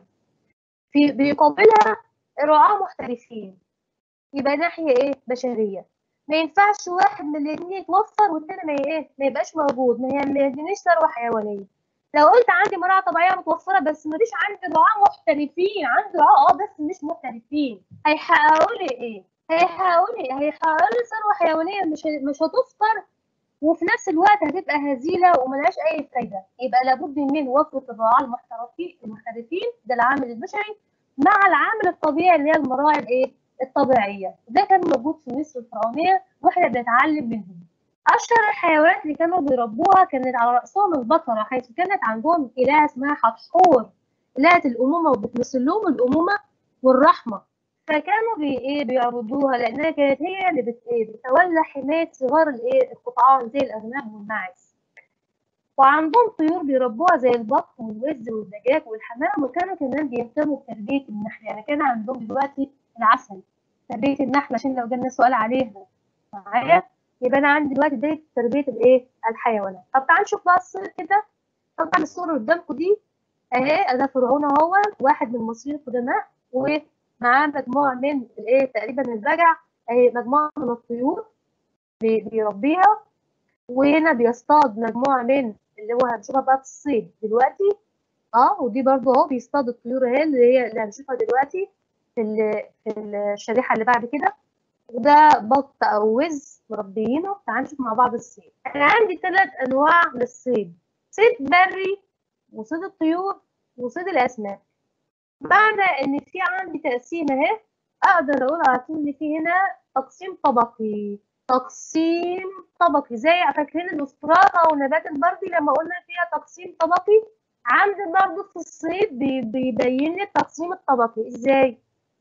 في بيقابلها رعاة محترفين يبقى ناحية إيه؟ بشرية ما ينفعش واحد من الاتنين يتوفر والتاني ما ايه ما يبقاش موجود ما هي ما يدينيش ثروه حيوانيه لو قلت عندي مراعي طبيعيه متوفره بس مفيش عندي رعاة محترفين عندي رعاة اه بس مش محترفين هيحققوا لي ايه هيحققوا لي هيحققوا لي ثروه حيوانيه مش مش هتفطر وفي نفس الوقت هتبقى هزيله وملهاش اي فايده يبقى لابد من وفره الرعاة المحترفين المحترفين ده العامل البشري مع العامل الطبيعي اللي هي المراعي الايه الطبيعيه ده كان موجود في مصر الفرعونيه واحنا بنتعلم منهم اشهر الحيوانات اللي كانوا بيربوها كانت على راسهم البقره حيث كانت عندهم الهه اسمها حتحور الهه الامومه وبتمثل لهم الامومه والرحمه فكانوا بي ايه بيعبدوها لانها كانت هي اللي بت ايه بتولى حمايه صغار الايه القطعان زي الاغنام والماعز وعندهم طيور بيربوها زي البط والوز والدجاج والحمام وكانوا كمان بيهتموا بتربيه النحل يعني كان عندهم دلوقتي العسل تربيه النحل عشان لو جالنا سؤال عليها معايا يبقى انا عندي دلوقتي بدايه تربيه الايه الحيوانات طب تعال نشوف بقى الصوره كده طبعا الصوره اللي قدامكم دي اهي ده فرعون اهو واحد من المصريين القدماء ومعاه مجموعه من الايه تقريبا البجع اهي مجموعه من الطيور بي- بيربيها وهنا بيصطاد مجموعه من اللي هو هنشوفها بقى في الصيد دلوقتي اه ودي برضو اهو بيصطاد الطيور اهي اللي هي اللي هنشوفها دلوقتي في ال- في الشريحه اللي بعد كده وده بط او وز مربيينه تعال نشوف مع بعض الصيد انا عندي ثلاث انواع للصيد صيد بري وصيد الطيور وصيد الاسماك معنى ان في عندي تقسيم اهي اقدر اقول على طول ان في هنا تقسيم طبقي تقسيم طبقي زي فاكرين الاستراحه ونبات البردي لما قلنا فيها تقسيم طبقي عندي برضه في الصيد بي- بيبين لي التقسيم الطبقي ازاي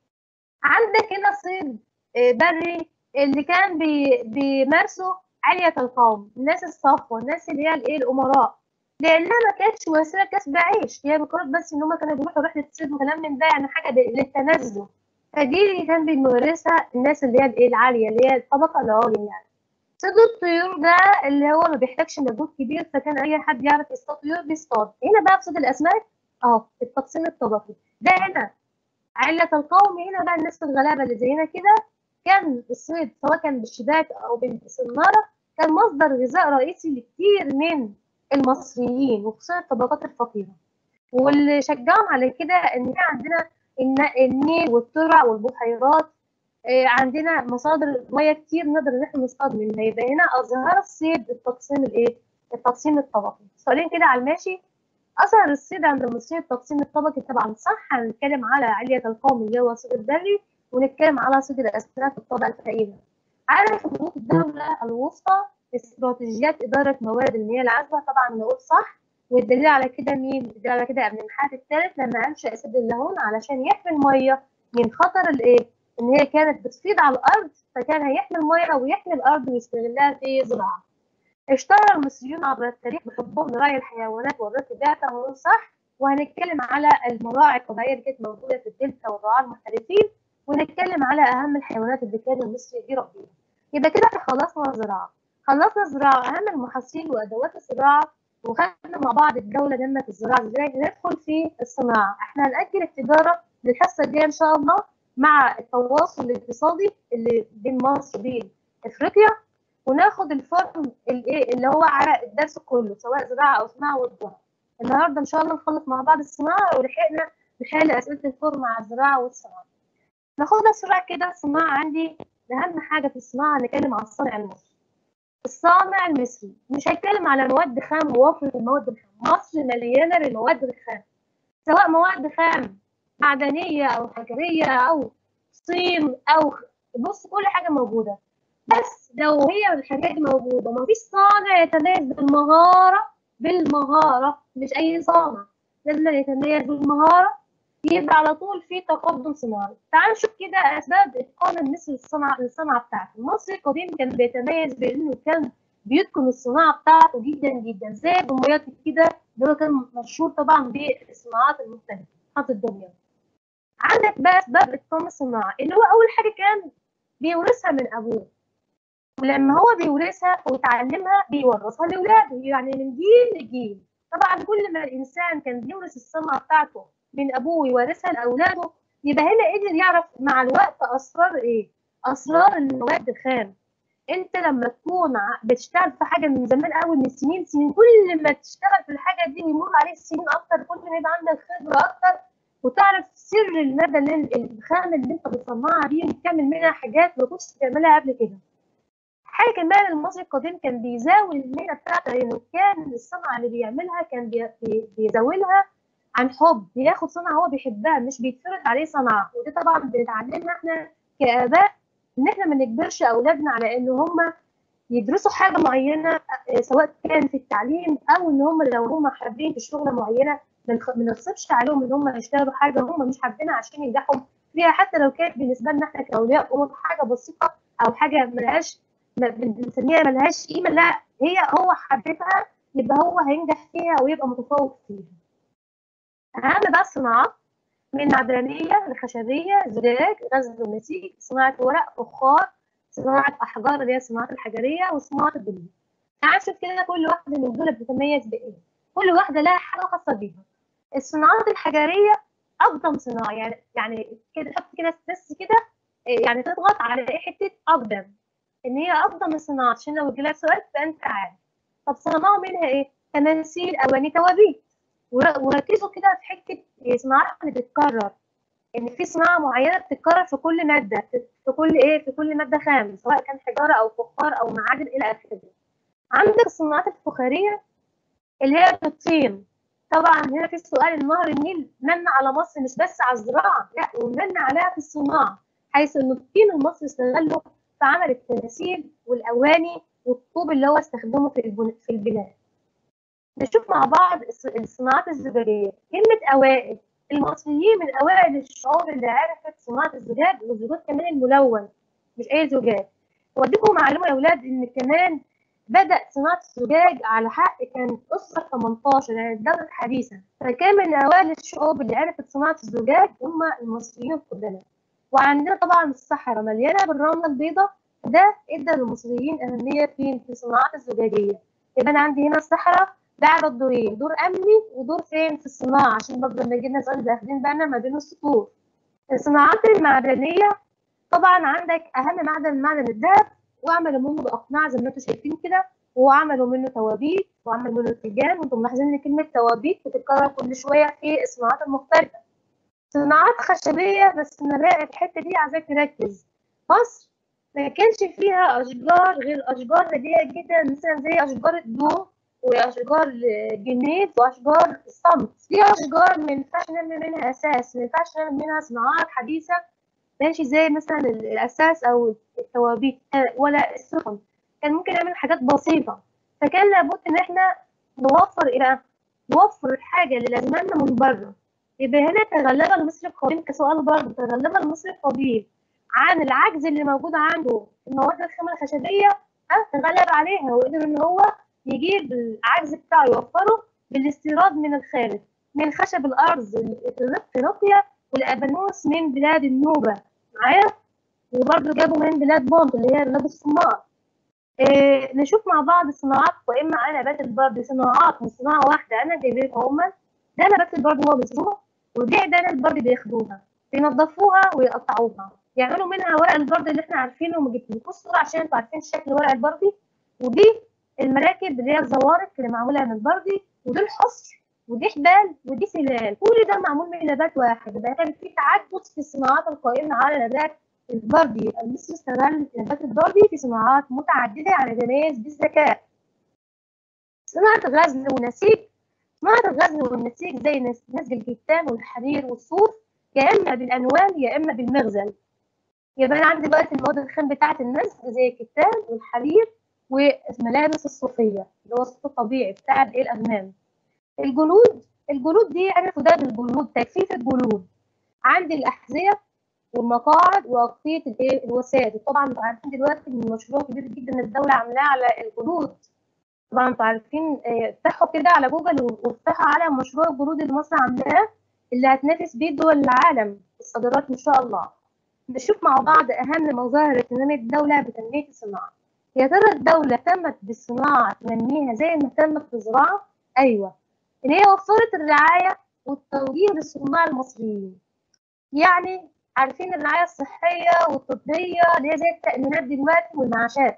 عندك هنا صيد آه، بري اللي كان بي بيمارسه علية القوم الناس الصفوة الناس اللي هي الايه الأمراء لأنها ما كانتش وسيلة كسب عيش هي مجرد بس إن هما كانوا بيروحوا رحلة صيد وكلام من ده يعني حاجة ب- للتنزه فدي اللي كان بيمارسها الناس اللي هي الايه العالية اللي هي الطبقة العليا يعني صيد الطيور ده اللي هو ما بيحتاجش مجهود كبير فكان أي حد يعرف يصطاد طيور بيصطاد هنا بقى في صيد الأسماك اه التقسيم الطبقي ده هنا علة القوم هنا بقى الناس الغلابة اللي زينا كده كان الصيد سواء كان بالشباك أو بالسنارة كان مصدر غذاء رئيسي لكتير من المصريين وخصوصا الطبقات الفقيرة واللي شجعهم على كده إن في عندنا الن- النيل والترع والبحيرات آه، عندنا مصادر مياه كتير نقدر إن احنا نصطاد منها يبقى هنا أظهر الصيد التقسيم الإيه؟ التقسيم الطبقي سؤالين كده على الماشي أثر الصيد عند المصريين التقسيم الطبقي طبعا صح هنتكلم على علية القوم اللي هو صيد البري ونتكلم على صيد الأسماك الطبقة الفقيرة. على خطوط الدولة الوسطى استراتيجيات إدارة موارد المياه العذبة طبعا نقول صح والدليل على كده مين؟ الدليل على كده ابن الحات الثالث لما أنشأ سد اللاهون علشان يحمي المية من خطر الإيه؟ إن هي كانت بتفيض على الأرض فكان هيحمي المية ويحمي الأرض ويستغلها في زراعة. اشتهر المصريون عبر التاريخ بحبهم لرعي الحيوانات والرفق بها فهو صح وهنتكلم على المراعي الطبيعية اللي كانت موجودة في الدلتا والرعاة المحترفين ونتكلم على أهم الحيوانات اللي كان المصري بيربيها يبقى كده احنا خلصنا الزراعة خلصنا الزراعة أهم المحاصيل وأدوات الزراعة وخدنا مع بعض الدولة نمت الزراعة ازاي ندخل في الصناعة احنا هنأجل التجارة للحصة الجاية إن شاء الله مع التواصل الاقتصادي اللي بين مصر وبين أفريقيا وناخد الفورم الايه اللي هو على الدرس كله سواء زراعه او صناعه والزراعه النهارده ان شاء الله نخلص مع بعض الصناعه ولحقنا نحل اسئله الفورم مع الزراعه والصناعه ناخدها بسرعه كده الصناعه عندي اهم حاجه في الصناعه نتكلم على الصانع المصري الصانع المصري مش هتكلم على مواد خام ووفره المواد الخام مصر مليانه بالمواد الخام سواء مواد خام معدنيه او حجريه او صين او بص كل حاجه موجوده بس لو هي الحاجات دي موجودة مفيش صانع يتميز بالمهارة بالمهارة مش أي صانع لازم يتميز بالمهارة يبقى على طول في تقدم صناعي تعال نشوف كده أسباب إتقان المصري للصنعة للصنعة بتاعته المصري القديم كان بيتميز بإنه كان بيتقن الصناعة بتاعته جدا جدا زي دمياط كده ده كان مشهور طبعا بالصناعات المختلفه صناعات الدنيا عندك بقى اسباب اتقان الصناعه اللي هو اول حاجه كان بيورثها من ابوه ولما هو بيورثها ويتعلمها بيورثها لاولاده يعني من جيل لجيل طبعا كل ما الانسان كان بيورث الصنعه بتاعته من ابوه ويورثها لاولاده يبقى هنا قدر يعرف مع الوقت اسرار ايه اسرار المواد الخام انت لما تكون بتشتغل في حاجه من زمان قوي من سنين سنين كل ما تشتغل في الحاجه دي ويمر عليك سنين اكتر كل ما يبقى عندك خبره اكتر وتعرف سر الماده اللي الخام اللي انت بتصنعها دي وتعمل منها حاجات ما كنتش بتعملها قبل كده حاجه كمان المصري القديم كان بيزاول المهنه بتاعته لانه كان الصنعه اللي بيعملها كان بيزاولها عن حب بياخد صنعه هو بيحبها مش بيتفرض عليه صنعه ودي طبعا بنتعلمها احنا كاباء ان احنا ما نجبرش اولادنا على ان هم يدرسوا حاجه معينه سواء كان في التعليم او ان هم لو هم حابين في شغله معينه ما نغصبش عليهم ان هم يشتغلوا حاجه هم مش حابينها عشان ينجحوا فيها حتى لو كانت بالنسبه لنا احنا كاولياء امور حاجه بسيطه او حاجه ملهاش بنسميها ملهاش قيمه لا هي هو حاببها يبقى هو هينجح فيها ويبقى متفوق فيها. اهم بقى الصناعات من معدنيه لخشبيه زجاج غزل ونسيج صناعه ورق فخار صناعه احجار اللي هي الصناعات الحجريه وصناعه البنيه. تعال نشوف كده كل واحده من دول بتتميز بايه. كل واحده لها حاجه خاصه بيها. الصناعات الحجريه اقدم صناعه يعني يعني كده حط كده ستريس كده يعني تضغط على ايه حته اقدم ان هي اقدم الصناعات عشان لو جالك سؤال فانت عارف. طب صنعوا منها ايه؟ تماثيل اواني توابيت وركزوا كده في حته صناعات اللي بتتكرر ان في صناعه معينه بتتكرر في كل ماده في كل ايه في كل ماده خام سواء كان حجاره او فخار او معادن الى اخره عندك الصناعات الفخاريه اللي هي بالطين طبعا هنا في سؤال النهر النيل من على مصر مش بس على الزراعه لا ومن عليها في الصناعه حيث ان الطين المصري استغله في عمل التماثيل والاواني والطوب اللي هو استخدمه في في البلاد نشوف مع بعض الصناعات الزجاجية كلمة أوائل المصريين من أوائل الشعوب اللي عرفت صناعة الزجاج والزجاج كمان الملون مش أي زجاج وأديكم معلومة يا أولاد إن كمان بدأ صناعة الزجاج على حق كانت أسرة 18 يعني الدولة الحديثة فكان من أوائل الشعوب اللي عرفت صناعة الزجاج هم المصريين القدماء وعندنا طبعا الصحراء مليانة بالرملة البيضاء ده ادى للمصريين أهمية في في الصناعات الزجاجية يبقى أنا عندي هنا الصحراء لعبة دورين دور أمني ودور فين في الصناعة عشان برضه لما جينا سؤال واخدين بالنا ما بين السطور الصناعات المعدنية طبعا عندك أهم معدن معدن الذهب وعملوا منه بأقناع زي ما انتم شايفين كده وعملوا منه توابيت وعملوا منه تيجان وانتم ملاحظين ان كلمة توابيت بتتكرر كل شوية في الصناعات المختلفة صناعات خشبية بس أنا بقى الحتة دي عايزاك تركز مصر ما كانش فيها أشجار غير أشجار رديئة جدا مثلا زي أشجار الدوم واشجار الجنيد واشجار الصمت في اشجار ما ينفعش نعمل منها اساس ما ينفعش نعمل منها صناعات حديثه ماشي زي مثلا الاساس او التوابيت ولا السفن كان ممكن نعمل حاجات بسيطه فكان لابد ان احنا نوفر الى نوفر الحاجه اللي لازمنا من بره يبقى هنا تغلب المصري القديم كسؤال برضه تغلب المصري القديم عن العجز اللي موجود عنده في المواد الخام الخشبيه تغلب عليها وقدر ان هو يجيب العجز بتاعه يوفره بالاستيراد من الخارج من خشب الأرز افريقيا والأبانوس من بلاد النوبة معايا وبرضه جابوا من بلاد بونت اللي هي بلاد الصماء إيه نشوف مع بعض الصناعات وإما أنا نبات البرد صناعات من صناعة واحدة أنا جايبينها هما ده نبات البرد هو بيصنعوها ودي عيدان البرد بياخدوها بينضفوها ويقطعوها يعملوا منها ورق البرد اللي احنا عارفينه وما جبتلكوش صورة عشان انتوا عارفين شكل ورق البردي ودي المراكب اللي هي الزوارق اللي معموله من البردي ودي الحصر ودي حبال ودي سلال كل ده معمول من نبات واحد يبقى كان في تعدد في الصناعات القائمه على نبات البردي المصري استغل نبات البردي في صناعات متعدده على جماز بالذكاء صناعه الغزل والنسيج صناعه الغزل والنسيج زي نسج الكتان والحرير والصوف يا اما بالانوان يا اما بالمغزل يبقى انا عندي دلوقتي المواد الخام بتاعه النسج زي الكتان والحرير والملابس الصوفية اللي هو الصوف الطبيعي بتاع الايه الأغنام الجلود الجلود دي عرفوا ده بالجلود تجفيف الجلود عندي الأحذية والمقاعد وأغطية الايه الوسائد طبعا انتوا عارفين دلوقتي ان مشروع كبير جدا الدولة عاملاه على الجلود طبعا انتوا عارفين آه، افتحوا كده على جوجل وافتحوا على مشروع الجرود اللي مصر عاملاه اللي هتنافس بيه دول العالم في الصادرات ان شاء الله نشوف مع بعض اهم مظاهر اهتمام الدوله بتنميه الصناعه يا ترى الدوله اهتمت بالصناعه تنميها زي ما اهتمت بالزراعه ايوه ان هي وفرت الرعايه والتوجيه للصناع المصريين يعني عارفين الرعايه الصحيه والطبيه اللي هي زي التامينات دلوقتي والمعاشات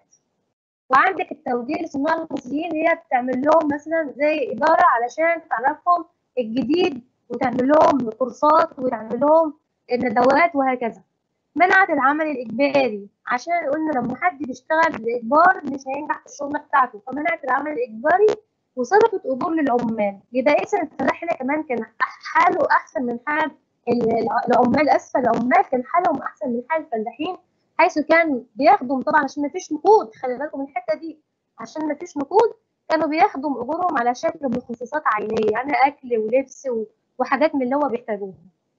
وعندك التوجيه للصناع المصريين هي بتعمل لهم مثلا زي اداره علشان تعرفهم الجديد وتعمل لهم كورسات وتعمل لهم ندوات وهكذا منعت العمل الإجباري عشان قلنا لما حد بيشتغل بالإجبار مش هينجح في الشغلة بتاعته فمنعت العمل الإجباري وصرفت أجور للعمال يبقى إذا الفلاح هنا كمان كان حاله أحسن من حال ال- العمال أسفل العمال كان حالهم أحسن من حال الفلاحين حيث كان بياخدوا طبعا عشان ما فيش نقود خلي بالكم من الحتة دي عشان ما فيش نقود كانوا بياخدوا أجورهم على شكل مخصصات عينية يعني أكل ولبس و- وحاجات من اللي هو بيحتاجوها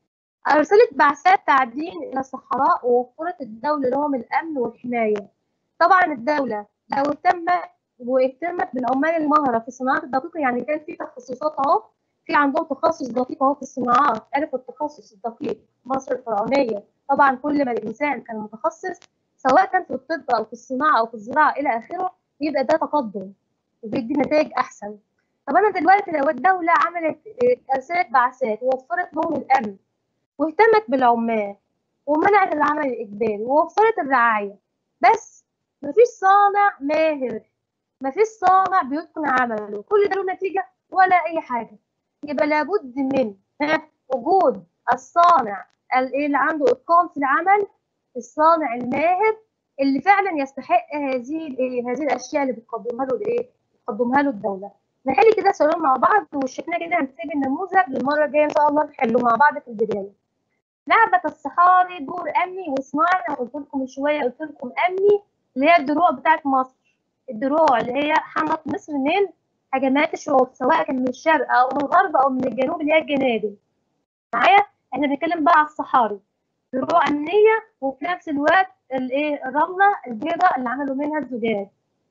أرسلت بعثات تعدين إلى الصحراء ووفرت الدولة لهم الأمن والحماية طبعا الدولة لو اهتمت واهتمت بالعمال المهرة في الصناعات الدقيقة يعني كان في تخصصات أهو في عندهم تخصص دقيق أهو في الصناعات عرفوا التخصص الدقيق مصر الفرعونية طبعا كل ما الإنسان كان متخصص سواء كان في الطب أو في الصناعة أو في الزراعة إلى آخره يبقى ده تقدم وبيدي نتائج أحسن طب أنا دلوقتي لو الدولة عملت اه، أرسلت بعثات ووفرت لهم الأمن واهتمت بالعمال ومنعت العمل الإجباري ووفرت الرعاية بس مفيش صانع ماهر مفيش صانع بيتقن عمله كل ده له نتيجة ولا أي حاجة يبقى لابد من ها، وجود الصانع ال- اللي عنده إتقان في العمل الصانع الماهر اللي فعلا يستحق هذه الإيه؟ هذه الأشياء اللي بتقدمها له الإيه؟ بتقدمها له الدولة نحل كده سؤالين مع بعض وشفنا كده هنسيب النموذج للمرة الجاية إن شاء الله نحله مع بعض في البداية لعبة الصحاري دور أمني وصناعي أنا قلت لكم من شوية قلت لكم أمني اللي هي الدروع بتاعت مصر الدروع اللي هي حمت مصر من هجمات الشعوب سواء كان من الشرق أو من الغرب أو من الجنوب اللي هي الجنادل معايا احنا بنتكلم بقى على الصحاري دروع أمنية وفي نفس الوقت الإيه الرملة البيضاء اللي عملوا منها الزجاج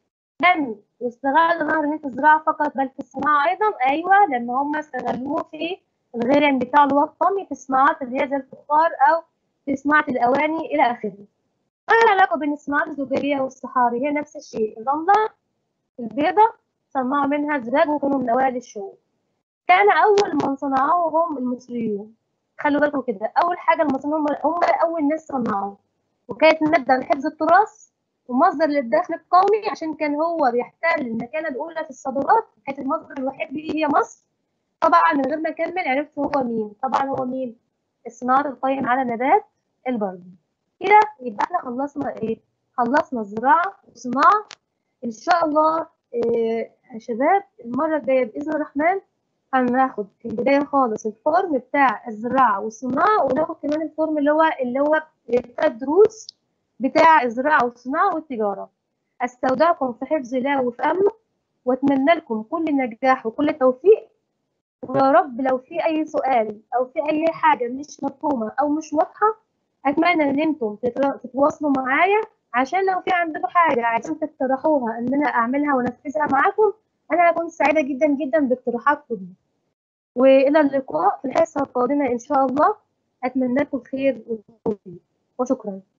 لم يستغل نهر النيل في الزراعة فقط بل في الصناعة أيضا أيوة لأن هم استغلوه في الغيران بتاع الوطني في الصناعات اللي هي زي الفخار أو في صناعة الأواني إلى آخره. ما العلاقة بين الصناعات الزجاجية والصحاري؟ هي نفس الشيء، الرملة البيضة صنعوا منها زجاج وكانوا من أوائل الشعوب. كان أول من صنعوه هم المصريون. خلوا بالكم كده، أول حاجة المصريين هم هم أول ناس صنعوه. وكانت مادة لحفظ التراث ومصدر للدخل القومي عشان كان هو بيحتل المكانة الأولى في الصادرات، كانت المصدر الوحيد ليه هي مصر. طبعا من غير ما اكمل عرفت هو مين طبعا هو مين الصناعة القائم على نبات البرد كده يبقى احنا خلصنا ايه خلصنا الزراعة والصناعة ان شاء الله إيه يا شباب المرة الجاية بإذن الرحمن هناخد في البداية خالص الفورم بتاع الزراعة والصناعة وناخد كمان الفورم اللي هو اللي هو بتاع الدروس بتاع الزراعة والصناعة والتجارة استودعكم في حفظ الله وفي أمنه واتمنى لكم كل نجاح وكل توفيق ويا رب لو في أي سؤال أو في أي حاجة مش مفهومة أو مش واضحة أتمنى إن أنتم تتر- تتواصلوا معايا عشان لو في عندكم حاجة عايزين تقترحوها إن أنا أعملها وأنفذها معاكم أنا هكون سعيدة جدا جدا باقتراحاتكم دي وإلى اللقاء في الحصة القادمة إن شاء الله أتمنى لكم الخير والتوفيق وشكرا